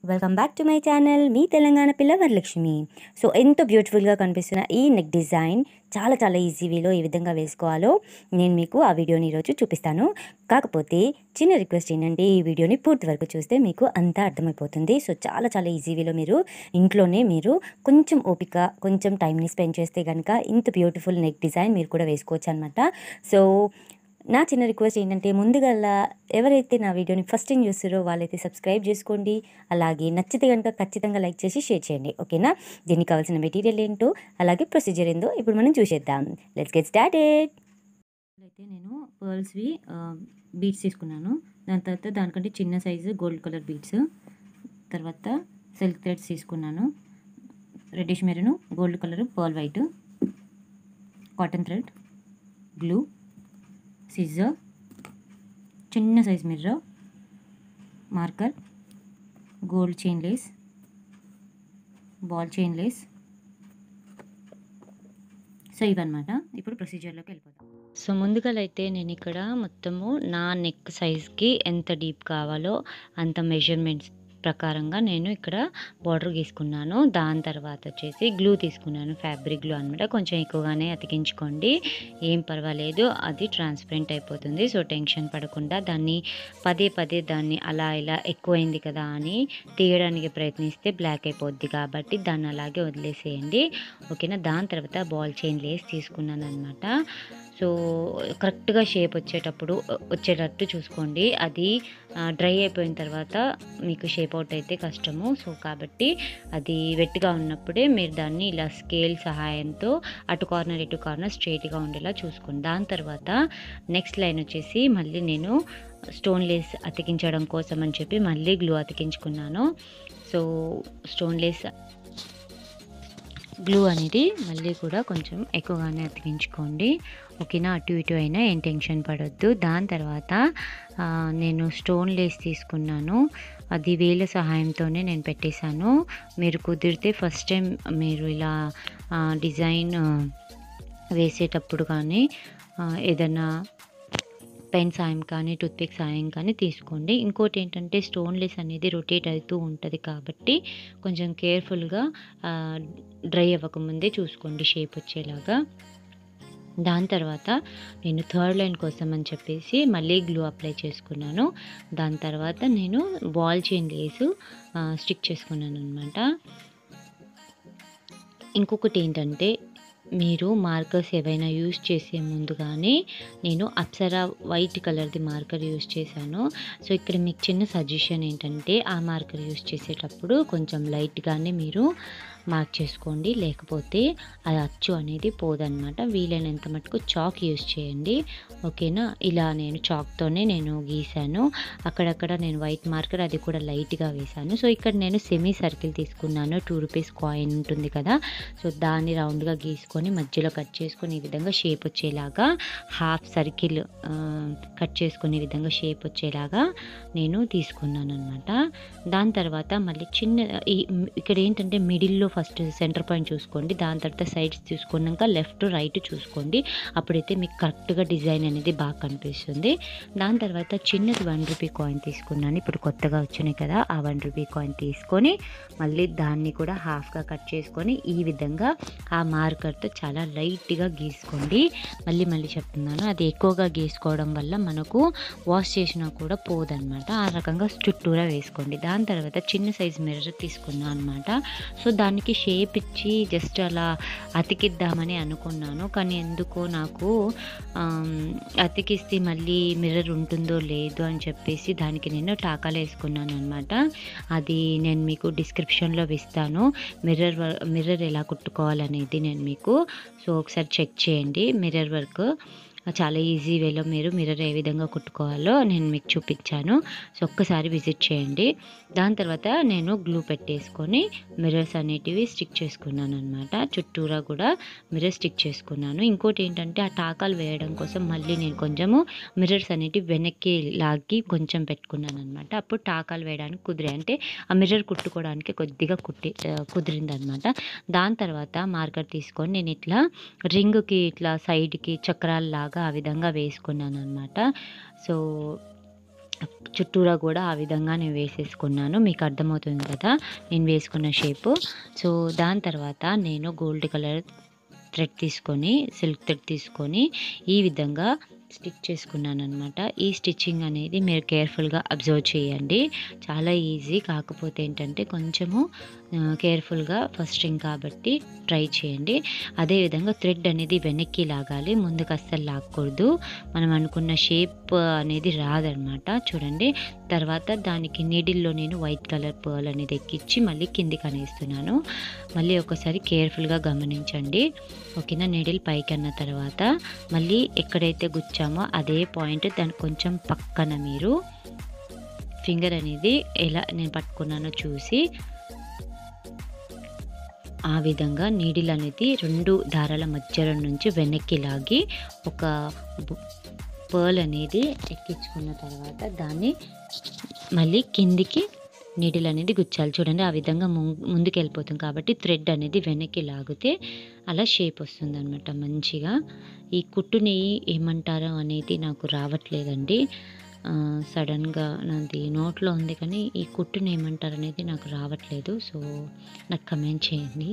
welcome back to my channel మీ తెలంగాణ పిల్ల Varalakshmi so ఎంతో బ్యూటిఫుల్గా కనిపిస్తున్న ఈ నెక్ డిజైన్ చాలా చాలా ఈజీ వేలో ఏ విధంగా వేసుకోవాలో నేను మీకు ఆ వీడియోని ఈరోజు చూపిస్తాను కాకపోతే చిన్న రిక్వెస్ట్ ఏంటంటే ఈ వీడియోని పూర్తి వరకు చూస్తే మీకు అంతా అర్థమైపోతుంది సో చాలా చాలా ఈజీ వేలో మీరు ఇంట్లోనే మీరు కొంచెం ఓపిక కొంచెం టైంని స్పెండ్ చేస్తే కనుక ఇంత బ్యూటిఫుల్ నెక్ డిజైన్ మీరు కూడా వేసుకోవచ్చు అనమాట సో నా చిన్న రిక్వెస్ట్ ఏంటంటే ముందుగా ఎవరైతే నా వీడియోని ఫస్ట్ టైం చూస్తారో వాళ్ళైతే సబ్స్క్రైబ్ చేసుకోండి అలాగే నచ్చితే కనుక ఖచ్చితంగా లైక్ చేసి షేర్ చేయండి ఓకేనా దీనికి కావాల్సిన మెటీరియల్ ఏంటో అలాగే ప్రొసీజర్ ఏందో ఇప్పుడు మనం చూసేద్దాం లెట్స్ గెట్ స్టార్టెడ్ అయితే నేను పర్ల్స్వి బీట్స్ తీసుకున్నాను దాని తర్వాత దానికంటే చిన్న సైజు గోల్డ్ కలర్ బీట్స్ తర్వాత సిల్క్ థ్రెడ్స్ తీసుకున్నాను reddish maroon gold colour pearl white cotton thread glue scissor చిన్న size mirror marker gold chain lace ball chain lace so ఇవన్నమాట ఇప్పుడు ప్రొసీజర్లోకి వెళ్ళిపోతాం సో ముందుగా అయితే నేను ఇక్కడ మొత్తము నా నెక్ సైజ్కి ఎంత డీప్ కావాలో అంత మెజర్మెంట్స్ ప్రకారంగా నేను ఇక్కడ బార్డర్ గీసుకున్నాను దాని తర్వాత వచ్చేసి గ్లూ తీసుకున్నాను ఫ్యాబ్రిక్ గ్లూ అనమాట కొంచెం ఎక్కువగానే అతికించుకోండి ఏం పర్వాలేదు అది ట్రాన్స్పరెంట్ అయిపోతుంది సో టెన్షన్ పడకుండా దాన్ని పదే పదే దాన్ని అలా ఇలా ఎక్కువైంది కదా అని తీయడానికి ప్రయత్నిస్తే బ్లాక్ అయిపోద్ది కాబట్టి దాన్ని అలాగే వదిలేసేయండి ఓకేనా దాని తర్వాత బాల్ చైన్ లేస్ తీసుకున్నాను అనమాట సో కరెక్ట్గా షేప్ వచ్చేటప్పుడు వచ్చేటట్టు చూసుకోండి అది డ్రై అయిపోయిన తర్వాత మీకు షేప్ అవుట్ అయితే కష్టము సో కాబట్టి అది వెట్టిగా ఉన్నప్పుడే మీరు దాన్ని ఇలా స్కేల్ సహాయంతో అటు కార్నర్ ఇటు కార్నర్ స్ట్రైట్గా ఉండేలా చూసుకోండి దాని తర్వాత నెక్స్ట్ లైన్ వచ్చేసి మళ్ళీ నేను స్టోన్ లేస్ అతికించడం కోసం అని చెప్పి మళ్ళీ గ్లూ అతికించుకున్నాను సో స్టోన్ లేస్ గ్లూ అనేది మళ్ళీ కూడా కొంచెం ఎక్కువగానే అతికించుకోండి ఓకేనా అటు ఇటు అయినా ఏం టెన్షన్ పడొద్దు దాని తర్వాత నేను స్టోన్ లేస్ తీసుకున్నాను అది వేల సహాయంతోనే నేను పెట్టేశాను మీరు కుదిరితే ఫస్ట్ టైం మీరు ఇలా డిజైన్ వేసేటప్పుడు కానీ ఏదైనా పెన్ సాయం కానీ టూత్పిక్ సాయం కానీ తీసుకోండి ఇంకోటి ఏంటంటే స్టోన్లెస్ అనేది రొటేట్ అవుతూ ఉంటుంది కాబట్టి కొంచెం కేర్ఫుల్గా డ్రై అవ్వకముందే చూసుకోండి షేప్ వచ్చేలాగా దాని తర్వాత నేను థర్డ్ లైన్ కోసం అని చెప్పేసి మళ్ళీ గ్లూ అప్లై చేసుకున్నాను దాని తర్వాత నేను బాల్ చైన్ లేసు స్టిక్ చేసుకున్నాను అనమాట ఇంకొకటి ఏంటంటే మీరు మార్కర్స్ ఏవైనా యూజ్ చేసే ముందుగానే నేను అప్సరా వైట్ కలర్ది మార్కర్ యూజ్ చేశాను సో ఇక్కడ మీకు చిన్న సజెషన్ ఏంటంటే ఆ మార్కర్ యూజ్ చేసేటప్పుడు కొంచెం లైట్గానే మీరు మార్క్ చేసుకోండి లేకపోతే అది అచ్చు అనేది పోదనమాట వీలైనంత మటుకు చాక్ యూజ్ చేయండి ఓకేనా ఇలా నేను చాక్తోనే నేను గీశాను అక్కడక్కడ నేను వైట్ మార్కర్ అది కూడా లైట్గా వేశాను సో ఇక్కడ నేను సెమీ సర్కిల్ తీసుకున్నాను టూ రూపీస్ కాయిన్ ఉంటుంది కదా సో దాన్ని రౌండ్గా గీసుకొని మధ్యలో కట్ చేసుకొని ఈ విధంగా షేప్ వచ్చేలాగా హాఫ్ సర్కిల్ కట్ చేసుకునే విధంగా షేప్ వచ్చేలాగా నేను తీసుకున్నాను అనమాట దాని తర్వాత మళ్ళీ చిన్న ఇక్కడ ఏంటంటే మిడిల్లో ఫస్ట్ సెంటర్ పాయింట్ చూసుకోండి దాని తర్వాత సైడ్స్ చూసుకున్నాక లెఫ్ట్ రైట్ చూసుకోండి అప్పుడైతే మీకు కరెక్ట్గా డిజైన్ అనేది బాగా కనిపిస్తుంది దాని తర్వాత చిన్నది వన్ రూపీ కాయిన్ తీసుకున్నాను ఇప్పుడు కొత్తగా వచ్చినాయి కదా ఆ వన్ రూపీ కాయిన్ తీసుకొని మళ్ళీ దాన్ని కూడా హాఫ్గా కట్ చేసుకొని ఈ విధంగా ఆ మార్కర్తో చాలా లైట్గా గీసుకోండి మళ్ళీ మళ్ళీ చెప్తున్నాను అది ఎక్కువగా గీసుకోవడం వల్ల మనకు వాష్ చేసినా కూడా పోదనమాట ఆ రకంగా చుట్టూరా వేసుకోండి దాని తర్వాత చిన్న సైజ్ మిర్రర్ తీసుకున్నాను అనమాట సో దానికి షేప్ ఇచ్చి జస్ట్ అలా అతికిద్దామని అనుకున్నాను కానీ ఎందుకో నాకు అతికిస్తే మళ్ళీ మిర్రర్ ఉంటుందో లేదో అని చెప్పేసి దానికి నేను టాకాలు వేసుకున్నాను అనమాట అది నేను మీకు డిస్క్రిప్షన్లో ఇస్తాను మిర్రర్ మిర్రర్ ఎలా కుట్టుకోవాలనేది నేను మీకు సో ఒకసారి చెక్ చేయండి మిర్రర్ వర్క్ చాలా ఈజీ వేలో మీరు మిర్రర్ ఏ విధంగా కుట్టుకోవాలో నేను మీకు చూపించాను సో ఒక్కసారి విజిట్ చేయండి దాని తర్వాత నేను గ్లూ పెట్టేసుకొని మిర్రర్స్ అనేటివి స్టిక్ చేసుకున్నాను అనమాట చుట్టూరా కూడా మిర్రర్ స్టిక్ చేసుకున్నాను ఇంకోటి ఏంటంటే ఆ టాకాలు వేయడం కోసం మళ్ళీ నేను కొంచెము మిర్రర్స్ అనేటివి వెనక్కి లాగి కొంచెం పెట్టుకున్నాను అనమాట అప్పుడు టాకాలు వేయడానికి కుదిరే అంటే ఆ మిర్రర్ కుట్టుకోవడానికి కొద్దిగా కుట్టి కుదిరింది అనమాట దాని తర్వాత మార్కర్ తీసుకొని నేను ఇట్లా రింగ్కి ఇట్లా సైడ్కి చక్రాల లాగా ఆ విధంగా వేసుకున్నాను అనమాట సో చుట్టూరా కూడా ఆ విధంగా నేను వేసేసుకున్నాను మీకు అర్థమవుతుంది కదా నేను వేసుకున్న షేపు సో దాని తర్వాత నేను గోల్డ్ కలర్ థ్రెడ్ తీసుకొని సిల్క్ థ్రెడ్ తీసుకొని ఈ విధంగా స్టిచ్ చేసుకున్నాను అనమాట ఈ స్టిచ్చింగ్ అనేది మీరు కేర్ఫుల్గా అబ్జర్వ్ చేయండి చాలా ఈజీ కాకపోతే ఏంటంటే కొంచెము కేర్ఫుల్గా ఫస్ట్ స్ట్రింగ్ కాబట్టి ట్రై చేయండి అదేవిధంగా థ్రెడ్ అనేది వెనక్కి లాగాలి ముందుకు అస్సలు లాక్కూడదు మనం అనుకున్న షేప్ అనేది రాదనమాట చూడండి తర్వాత దానికి నీడిల్లో నేను వైట్ కలర్ పర్ల్ అనేది ఎక్కించి మళ్ళీ కిందికి అనేస్తున్నాను మళ్ళీ ఒకసారి కేర్ఫుల్గా గమనించండి ఓకేనా నీడిల్ పైకి అన్న తర్వాత మళ్ళీ ఎక్కడైతే గుచ్చామో అదే పాయింట్ దానికి కొంచెం పక్కన మీరు ఫింగర్ అనేది ఎలా నేను పట్టుకున్నానో చూసి ఆ విధంగా నీడిల్ అనేది రెండు దారాల మధ్యలో నుంచి వెనక్కి లాగి ఒక పర్ల్ అనేది ఎక్కించుకున్న తర్వాత దాన్ని మళ్ళీ కిందికి నీడిల్ అనేది గుచ్చాలి చూడండి ఆ విధంగా ముందుకు వెళ్ళిపోతుంది కాబట్టి థ్రెడ్ అనేది వెనక్కి లాగితే అలా షేప్ వస్తుంది అనమాట మంచిగా ఈ కుట్టుని ఏమంటారో అనేది నాకు రావట్లేదండి సడన్గా నాది నోట్లో ఉంది కానీ ఈ కుట్టుని ఏమంటారు అనేది నాకు రావట్లేదు సో నాకు కమెంట్ చేయండి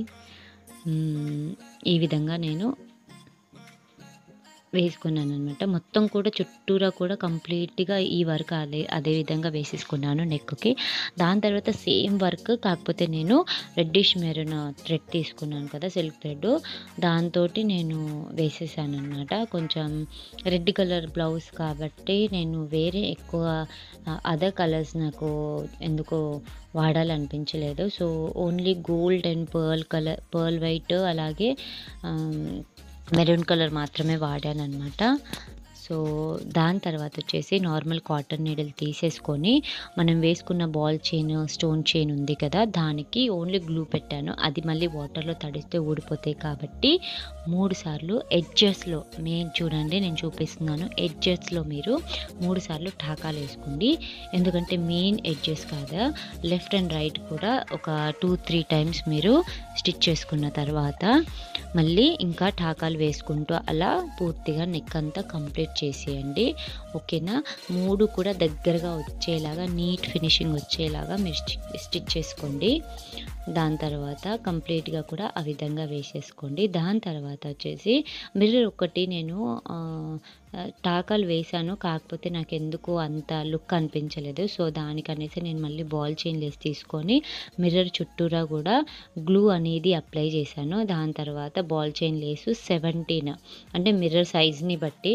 ఈ విధంగా నేను వేసుకున్నాను అనమాట మొత్తం కూడా చుట్టూరా కూడా కంప్లీట్గా ఈ వర్క్ అదే అదే విధంగా వేసేసుకున్నాను నెక్కి దాని తర్వాత సేమ్ వర్క్ కాకపోతే నేను రెడ్డిష్ మెరూన్ థ్రెడ్ తీసుకున్నాను కదా సిల్క్ థ్రెడ్ దాంతో నేను వేసేసాను అనమాట కొంచెం రెడ్ కలర్ బ్లౌజ్ కాబట్టి నేను వేరే ఎక్కువ అదర్ కలర్స్ నాకు ఎందుకో వాడాలనిపించలేదు so only gold and pearl colour pearl white అలాగే మెరూన్ కలర్ మాత్రమే వాడాను అనమాట సో దాని తర్వాత వచ్చేసి నార్మల్ కాటన్ నీడిల్ తీసేసుకొని మనం వేసుకున్న బాల్ చైన్ స్టోన్ చైన్ ఉంది కదా దానికి ఓన్లీ గ్లూ పెట్టాను అది మళ్ళీ వాటర్లో తడిస్తే ఊడిపోతాయి కాబట్టి మూడు సార్లు ఎడ్జెస్లో మెయిన్ చూడండి నేను చూపిస్తున్నాను ఎడ్జెస్లో మీరు మూడు సార్లు ఠాకాలు వేసుకోండి ఎందుకంటే మెయిన్ ఎడ్జెస్ కాదా లెఫ్ట్ అండ్ రైట్ కూడా ఒక టూ త్రీ టైమ్స్ మీరు స్టిచ్ చేసుకున్న తర్వాత మళ్ళీ ఇంకా ఠాకాలు వేసుకుంటూ అలా పూర్తిగా నెక్ అంతా కంప్లీట్ చేసేయండి ఓకేనా మూడు కూడా దగ్గరగా వచ్చేలాగా నీట్ ఫినిషింగ్ వచ్చేలాగా మీరు స్టిచ్ చేసుకోండి దాని తర్వాత కంప్లీట్గా కూడా ఆ విధంగా వేసేసుకోండి దాని తర్వాత వచ్చేసి మిర్రర్ ఒకటి నేను టాకాలు వేసాను కాకపోతే నాకు ఎందుకు అంత లుక్ అనిపించలేదు సో దానికనేసి నేను మళ్ళీ బాల్ చైన్ లేసి తీసుకొని మిర్రర్ చుట్టూరా కూడా గ్లూ అనేది అప్లై చేశాను దాని తర్వాత బాల్ చైన్ లేసు సెవెంటీన్ అంటే మిర్రర్ సైజ్ని బట్టి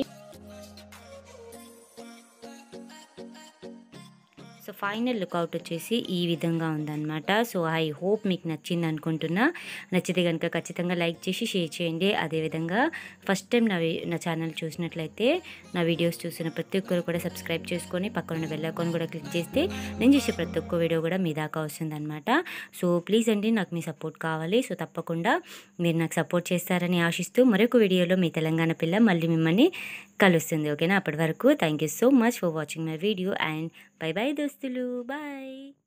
సో ఫైనల్ లుక్అవుట్ వచ్చేసి ఈ విధంగా ఉందన్నమాట సో ఐ హోప్ మీకు నచ్చింది అనుకుంటున్నా నచ్చితే కనుక ఖచ్చితంగా లైక్ చేసి షేర్ చేయండి అదేవిధంగా ఫస్ట్ టైం నా నా ఛానల్ చూసినట్లయితే నా వీడియోస్ చూసిన ప్రతి ఒక్కరు కూడా సబ్స్క్రైబ్ చేసుకొని పక్కన వెళ్ళకొని కూడా క్లిక్ చేస్తే నేను చేసే ప్రతి ఒక్క వీడియో కూడా మీ దాకా వస్తుందన్నమాట సో ప్లీజ్ అండి నాకు మీ సపోర్ట్ కావాలి సో తప్పకుండా మీరు నాకు సపోర్ట్ చేస్తారని ఆశిస్తూ మరొక వీడియోలో మీ తెలంగాణ పిల్ల మళ్ళీ మిమ్మల్ని కలుస్తుంది ఓకేనా అప్పటి వరకు thank you so much for watching my video and bye bye దోస్తులు బాయ్